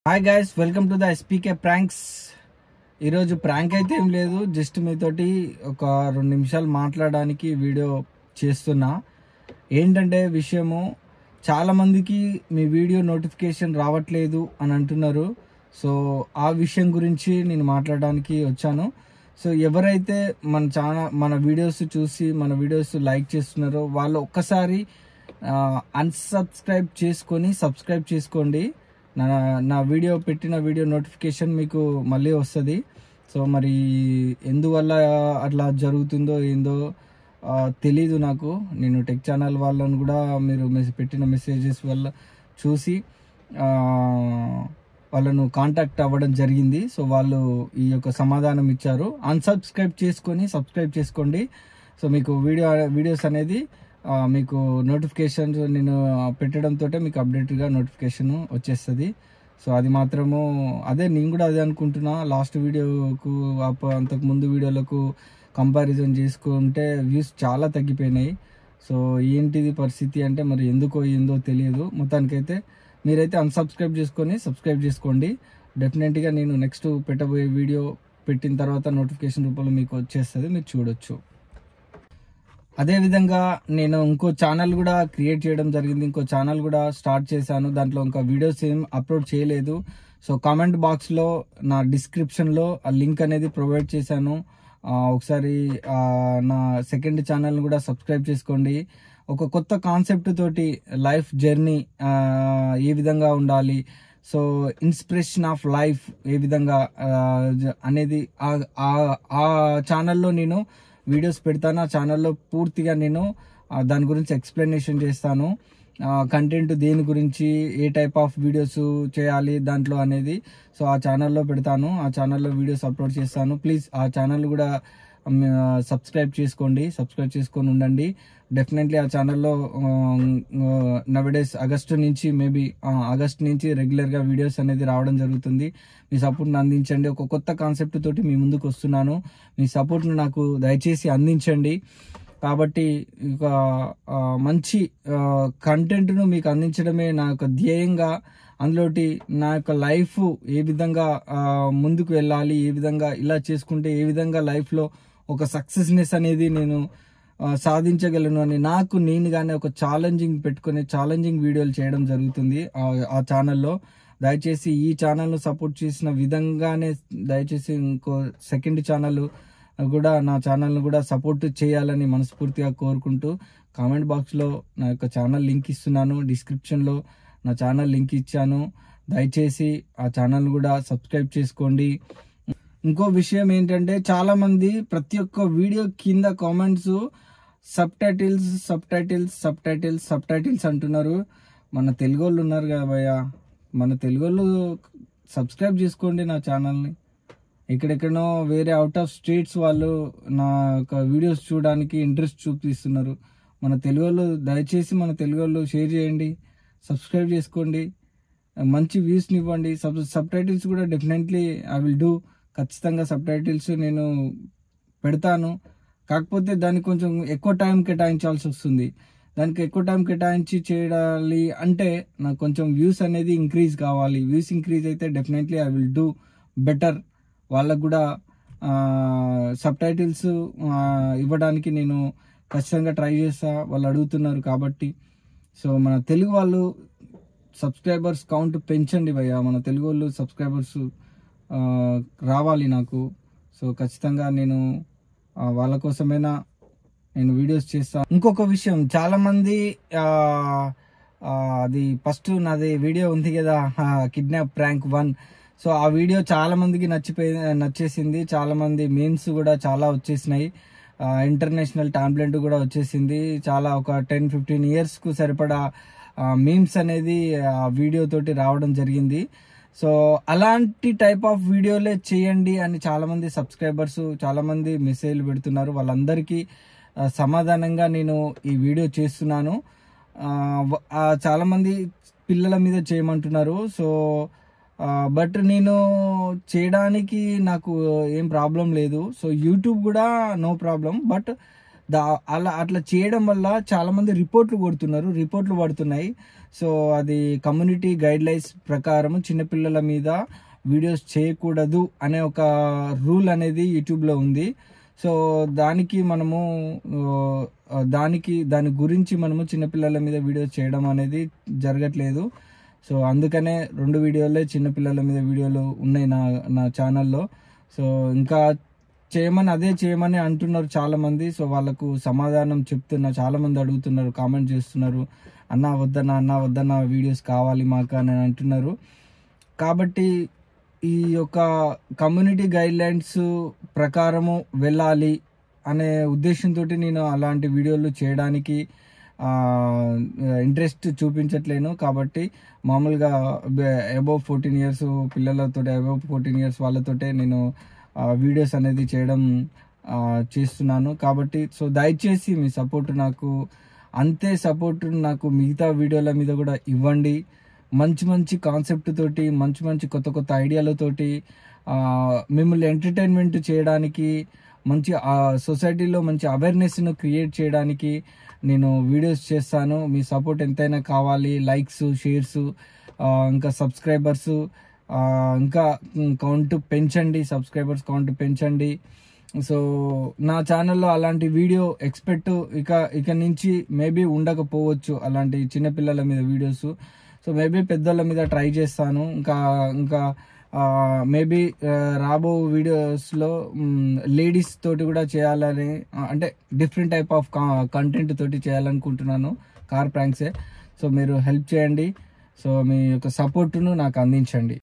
hi guys welcome to the SPK pranks ఈరోజు prank అయితే ఏం లేదు జస్ట్ మీతోటి ఒక రెండు నిమిషాలు మాట్లాడడానికి వీడియో చేస్తున్నా ఏంటంటే విషయము చాలా మందికి మీ వీడియో నోటిఫికేషన్ రావట్లేదు అని అంటున్నారు సో ఆ విషయం గురించి నేను మాట్లాడడానికి వచ్చాను సో ఎవరైతే మన చాలా మన వీడియోస్ చూసి మన వీడియోస్ లైక్ చేస్తున్నారో వాళ్ళు ఒక్కసారి అన్సబ్స్క్రైబ్ చేసుకొని సబ్స్క్రైబ్ చేసుకోండి నా నా వీడియో పెట్టిన వీడియో నోటిఫికేషన్ మీకు మళ్ళీ వస్తుంది సో మరి ఎందువల్ల అట్లా జరుగుతుందో ఏందో ఆ, తెలీదు నాకు నేను టెక్ ఛానల్ వాళ్ళని కూడా మీరు మెస్ పెట్టిన మెసేజెస్ వల్ల చూసి ఆ, వాళ్ళను కాంటాక్ట్ అవ్వడం జరిగింది సో వాళ్ళు ఈ యొక్క సమాధానం ఇచ్చారు అన్సబ్స్క్రైబ్ చేసుకొని సబ్స్క్రైబ్ చేసుకోండి సో మీకు వీడియో వీడియోస్ అనేది ఆ, మీకు నోటిఫికేషన్ నేను పెట్టడంతో మీకు అప్డేట్గా నోటిఫికేషన్ వచ్చేస్తుంది సో అది మాత్రము అదే నేను కూడా అదే అనుకుంటున్నా లాస్ట్ వీడియోకు అప్ప- అంతకు ముందు వీడియోలకు కంపారిజన్ చేసుకుంటే వ్యూస్ చాలా తగ్గిపోయినాయి సో ఏంటిది పరిస్థితి అంటే మరి ఎందుకో ఏందో తెలియదు మొత్తానికైతే మీరైతే అన్సబ్స్క్రైబ్ చేసుకొని సబ్స్క్రైబ్ చేసుకోండి డెఫినెట్గా నేను నెక్స్ట్ పెట్టబోయే వీడియో పెట్టిన తర్వాత నోటిఫికేషన్ రూపంలో మీకు వచ్చేస్తుంది మీరు చూడొచ్చు అదే విధంగా నేను ఇంకో ఛానల్ కూడా క్రియేట్ చేయడం జరిగింది ఇంకో ఛానల్ కూడా స్టార్ట్ చేశాను దాంట్లో ఇంకా వీడియోస్ ఏం అప్లోడ్ చేయలేదు సో కామెంట్ బాక్స్ లో నా డిస్క్రిప్షన్ లో ఆ లింక్ అనేది ప్రొవైడ్ చేశాను ఆ, ఒకసారి ఆ, నా సెకండ్ ఛానల్ కూడా సబ్స్క్రైబ్ చేసుకోండి ఒక కొత్త కాన్సెప్ట్ తోటి లైఫ్ జర్నీ ఏ విధంగా ఉండాలి సో ఇన్స్పిరేషన్ ఆఫ్ లైఫ్ ఏ విధంగా ఆ, జ- అనేది ఆ- ఆ- ఆ ఛానల్లో నేను వీడియోస్ పెడతాను ఆ ఛానల్లో పూర్తిగా నేను ఆ, దాని గురించి ఎక్స్ప్లెనేషన్ చేస్తాను కంటెంట్ దేని గురించి ఏ టైప్ ఆఫ్ వీడియోస్ చేయాలి దాంట్లో అనేది సో ఆ ఛానల్లో పెడతాను ఆ ఛానల్లో వీడియోస్ అప్లోడ్ చేస్తాను ప్లీజ్ ఆ ఛానల్ కూడా సబ్స్క్రైబ్ చేసుకోండి సబ్స్క్రైబ్ చేసుకొని ఉండండి డెఫినెట్లీ ఆ ఛానల్లో నవడేస్ ఆగస్టు నుంచి మేబీ ఆగస్ట్ నుంచి రెగ్యులర్గా వీడియోస్ అనేది రావడం జరుగుతుంది మీ సపోర్ట్ని అందించండి ఒక కొత్త కాన్సెప్ట్ తోటి మీ ముందుకు వస్తున్నాను మీ సపోర్ట్ను నాకు దయచేసి అందించండి కాబట్టి ఇక ఆ, మంచి కంటెంట్ను మీకు అందించడమే నా యొక్క ధ్యేయంగా అందులోటి నా యొక్క లైఫ్ ఏ విధంగా ఆ, ముందుకు వెళ్ళాలి ఏ విధంగా ఇలా చేసుకుంటే ఏ విధంగా లైఫ్లో ఒక సక్సెస్నెస్ అనేది నేను ఆ, సాధించగలను అని నాకు నేనుగానే ఒక ఛాలెంజింగ్ పెట్టుకునే ఛాలెంజింగ్ వీడియోలు చేయడం జరుగుతుంది ఆ- ఆ ఛానల్లో దయచేసి ఈ ఛానల్ను సపోర్ట్ చేసిన విధంగానే దయచేసి ఇంకో సెకండ్ ఛానల్ కూడా నా ఛానల్ను కూడా సపోర్ట్ చేయాలని మనస్ఫూర్తిగా కోరుకుంటూ కామెంట్ బాక్స్లో నా యొక్క ఛానల్ లింక్ ఇస్తున్నాను డిస్క్రిప్షన్లో నా ఛానల్ లింక్ ఇచ్చాను దయచేసి ఆ ఛానల్ కూడా సబ్స్క్రైబ్ చేసుకోండి ఇంకో విషయం ఏంటంటే చాలా మంది ప్రతి ఒక్క వీడియో కింద comments subtitles subtitles subtitles subtitles అంటున్నారు మన తెలుగు వాళ్ళు ఉన్నారు కదా భయ్య మన తెలుగు వాళ్ళు సబ్స్క్రైబ్ చేసుకోండి నా ఛానల్ని ఎక్కడెక్కడనో వేరే అవుట్ ఆఫ్ స్టేట్స్ వాళ్ళు నా యొక్క వీడియోస్ చూడడానికి ఇంట్రెస్ట్ చూపిస్తున్నారు మన తెలుగు వాళ్ళు దయచేసి మన తెలుగు వాళ్ళు షేర్ చేయండి సబ్స్క్రైబ్ చేసుకోండి మంచి వ్యూస్ని ఇవ్వండి సబ్ సబ్ టైటిల్స్ కూడా డెఫినెట్లీ ఐ విల్ డూ ఖచ్చితంగా సబ్ టైటిల్స్ నేను పెడతాను కాకపోతే దానికి కొంచెం ఎక్కువ టైం కేటాయించాల్సి వస్తుంది దానికి ఎక్కువ టైం కేటాయించి చేయాలి అంటే నాకు కొంచెం వ్యూస్ అనేది ఇంక్రీజ్ కావాలి వ్యూస్ ఇంక్రీజ్ అయితే definitely I will do better వాళ్ళకు కూడా సబ్ టైటిల్స్ ఇవ్వడానికి నేను ఖచ్చితంగా ట్రై చేస్తా వాళ్ళు అడుగుతున్నారు కాబట్టి సో మన తెలుగు వాళ్ళు సబ్స్క్రైబర్స్ కౌంట్ పెంచండి భయ్య మన తెలుగు వాళ్ళు సబ్స్క్రైబర్స్ రావాలి నాకు సో ఖచ్చితంగా నేను ఆ, వాళ్ళ కోసమైనా నేను వీడియోస్ చేస్తా ఇంకొక విషయం చాలా మంది ఆ, ఆ, అది ఫస్ట్ నాది వీడియో ఉంది కదా కిడ్నాప్ ప్రాంక్ వన్ సో ఆ వీడియో చాలా మందికి నచ్చిపోయి నచ్చేసింది చాలా మంది మీమ్స్ కూడా చాలా వచ్చేసినాయి ఇంటర్నేషనల్ టాంప్లెంట్ కూడా వచ్చేసింది చాలా ఒక టెన్ ఫిఫ్టీన్ ఇయర్స్ కు సరిపడా మీమ్స్ అనేది ఆ వీడియో తోటి రావడం జరిగింది సో అలాంటి టైప్ ఆఫ్ వీడియోలే చేయండి అని చాలా మంది సబ్స్క్రైబర్స్ చాలా మంది మెసేజ్లు పెడుతున్నారు వాళ్ళందరికీ ఆ, సమాధానంగా నేను ఈ వీడియో చేస్తున్నాను ఆ, వ- ఆ, చాలా మంది పిల్లల మీద చేయమంటున్నారు సో బట్ నేను చేయడానికి నాకు ఏం ప్రాబ్లం లేదు సో యూట్యూబ్ కూడా నో ప్రాబ్లం బట్ దా అలా అట్లా చేయడం వల్ల చాలా మంది రిపోర్ట్లు కొడుతున్నారు రిపోర్ట్లు పడుతున్నాయి సో అది కమ్యూనిటీ గైడ్ లైన్స్ ప్రకారం చిన్నపిల్లల మీద వీడియోస్ చేయకూడదు అనే ఒక రూల్ అనేది యూట్యూబ్లో ఉంది సో దానికి మనము ఆ, దానికి దాని గురించి మనము చిన్నపిల్లల మీద వీడియోస్ చేయడం అనేది జరగట్లేదు సో అందుకనే రెండు వీడియోలే చిన్నపిల్లల మీద వీడియోలు ఉన్నాయి నా నా ఛానల్లో సో ఇంకా చేయమని అదే చేయమని అంటున్నారు చాలా మంది సో వాళ్ళకు సమాధానం చెప్తున్నా చాలా మంది అడుగుతున్నారు కామెంట్ చేస్తున్నారు అన్న వద్దన్న అన్న వద్దన్న వీడియోస్ కావాలి మాకు అని అంటున్నారు కాబట్టి ఈ యొక్క కమ్యూనిటీ గైడ్ లైన్స్ ప్రకారము వెళ్ళాలి అనే ఉద్దేశంతో నేను అలాంటి వీడియోలు చేయడానికి ఇంట్రెస్ట్ చూపించట్లేను కాబట్టి మామూలుగా అబౌవ్ ఫోర్టీన్ ఇయర్స్ పిల్లలతో అబౌవ్ ఫోర్టీన్ ఇయర్స్ వాళ్ళతోటే నేను వీడియోస్ అనేది చేయడం ఆ, చేస్తున్నాను కాబట్టి సో దయచేసి మీ సపోర్ట్ నాకు అంతే సపోర్ట్ నాకు మిగతా వీడియోల మీద కూడా ఇవ్వండి మంచి మంచి కాన్సెప్ట్ తోటి మంచి మంచి కొత్త కొత్త ఐడియాలతోటి ఆ, మిమ్మల్ని ఎంటర్టైన్మెంట్ చేయడానికి మంచి సొసైటీలో మంచి అవేర్నెస్ను క్రియేట్ చేయడానికి నేను వీడియోస్ చేస్తాను మీ సపోర్ట్ ఎంతైనా కావాలి లైక్స్ షేర్స్ ఇంకా సబ్స్క్రైబర్స్ ఇంకా కౌంట్ పెంచండి సబ్స్క్రైబర్స్ కౌంట్ పెంచండి సో నా ఛానల్లో అలాంటి వీడియో ఎక్స్పెక్ట్ ఇక ఇక నుంచి మేబీ ఉండకపోవచ్చు అలాంటి చిన్నపిల్లల మీద వీడియోస్ సో మేబీ పెద్దోళ్ళ మీద ట్రై చేస్తాను ఇంకా ఇంకా మేబీ రాబో వీడియోస్లో లేడీస్ తోటి కూడా చేయాలని ఆ, అంటే డిఫరెంట్ టైప్ ఆఫ్ కంటెంట్ తోటి చేయాలనుకుంటున్నాను కార్ ప్రాంక్సే సో మీరు హెల్ప్ చేయండి సో మీ యొక్క సపోర్టును నాకు అందించండి